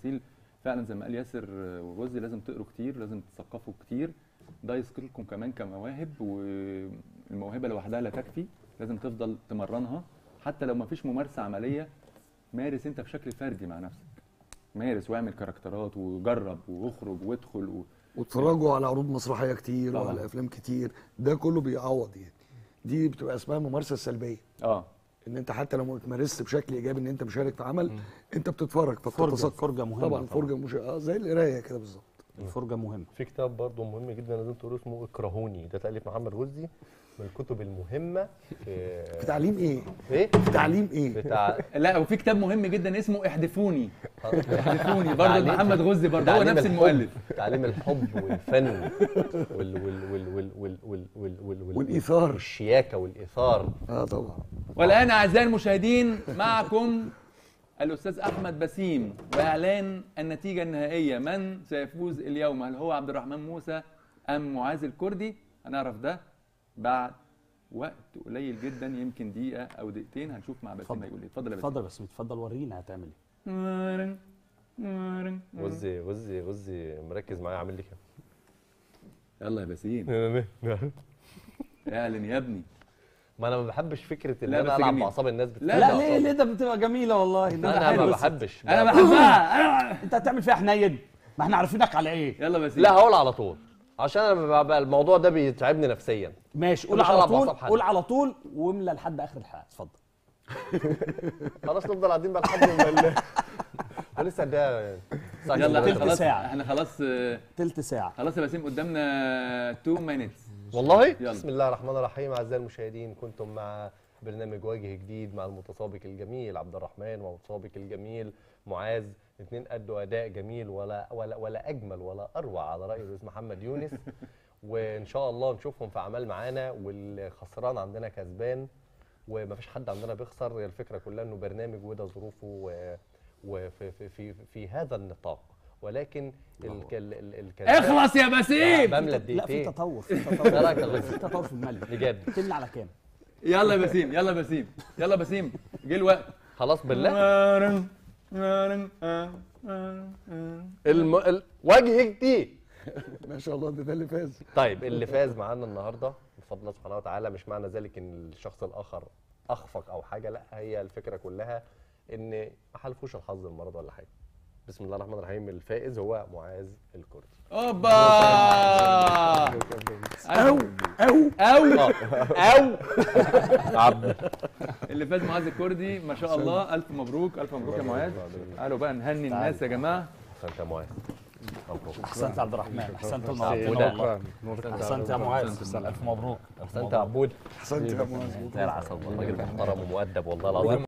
التمثيل فعلا زي ما قال ياسر وغزي لازم تقروا كتير لازم تثقفوا كتير ده يثقلكم كمان كمواهب والموهبه لوحدها لا تكفي لازم تفضل تمرنها حتى لو ما فيش ممارسه عمليه مارس انت بشكل فردي مع نفسك مارس واعمل كاركترات وجرب واخرج وادخل و... واتفرجوا على عروض مسرحيه كتير طبعاً. وعلى افلام كتير ده كله بيعوض يعني دي بتبقى اسمها الممارسه السلبيه اه ان انت حتى لو ما بتمارسش بشكل ايجابي ان انت مشارك في عمل انت بتتفرج فرجه فبتتثقف فرجه مهمه طبعا فرجه مش اه زي القرايه كده بالظبط الفرجه مهمه في كتاب برضه مهم جدا لازم تقروه اسمه اكرهوني ده تاليف محمد غزي من الكتب المهمه في في تعليم ايه؟ ايه في تعليم ايه؟ بتاع لا وفي كتاب مهم جدا اسمه احدفوني احدفوني برضه تعليم- محمد غزي برضه هو تعليم نفس الحب- المؤلف تعليم الحب والفن وال وال وال وال وال وال وال وال وال والايثار والشياكه والايثار اه طبعا والآن أعزائي المشاهدين معكم الأستاذ أحمد بسيم وإعلان النتيجة النهائية من سيفوز اليوم هل هو عبد الرحمن موسى أم معاذ الكردي هنعرف ده بعد وقت قليل جدا يمكن دقيقة أو دقيقتين هنشوف مع بسيم اتفضل. هيقول إيه اتفضل يا بسيم اتفضل بس اتفضل ورينا هتعمل ايه غزي غزي غزي مركز معايا عامل لي كده يلا يا بسيم اعلن يا ابني ما انا ما بحبش فكره ان لا، انا بس العب جميل. باعصاب الناس لا، بتلعب لا بأعصابي. ليه ليه ده بتبقى جميله والله ده انا حلو ما بس بحبش أنا بحبها انت هتعمل فيها حنين ما احنا عارفينك على ايه يلا بسيم لا هقول على طول عشان انا ببقى الموضوع ده بيتعبني نفسيا ماشي قول مش على هلعب طول بأعصاب حد. قول على طول واملى لحد اخر الحلقه اتفضل خلاص نفضل قاعدين بقى لحد ما ال- ولسه ده ساعة يلا كده. احنا تلت خلاص ساعة. احنا خلاص آه، تلت ساعه خلاص يا بسيم قدامنا 2 minutes والله يلا. بسم الله الرحمن الرحيم اعزائي المشاهدين كنتم مع برنامج وجه جديد مع المتسابق الجميل عبد الرحمن والمتسابق الجميل معاذ الاثنين ادوا اداء جميل ولا ولا ولا اجمل ولا اروع على راي الاستاذ محمد يونس وان شاء الله نشوفهم في اعمال معانا واللي خسران عندنا كسبان ومفيش حد عندنا بيخسر هي الفكره كلها انه برنامج وده ظروفه و- وفي في في في هذا النطاق ولكن الك- ال- ال- الكسبان اخلص يا بسيم بملى لا في الدقيقتين تطور في ايه تطور رايك يا غزي؟ في تطور في الملي بجد تملى على كام يلا يا بسيم يلا يا بسيم يلا يا بسيم جه الوقت خلاص بالله الم... ال... وجهك دي ما شاء الله ده ده اللي فاز طيب اللي فاز معانا النهارده بفضل الله سبحانه وتعالى مش معنى ذلك ان الشخص الاخر اخفق او حاجه لا هي الفكره كلها ان ما حلفوش الحظ المره دي ولا حاجه بسم الله الرحمن الرحيم الفائز هو معاذ الكردي اوبا او او او او عبد اللي فاز معاذ الكردي ما شاء الله الف مبروك الف مبروك يا معاذ تعالوا بقى نهني الناس يا جماعه احسنت يا معاذ مبروك احسنت يا عبد الرحمن احسنت وده. والله احسنت يا معاذ الف مبروك احسنت يا عبود احسنت يا معاذ زي العسل والله راجل محترم ومؤدب والله العظيم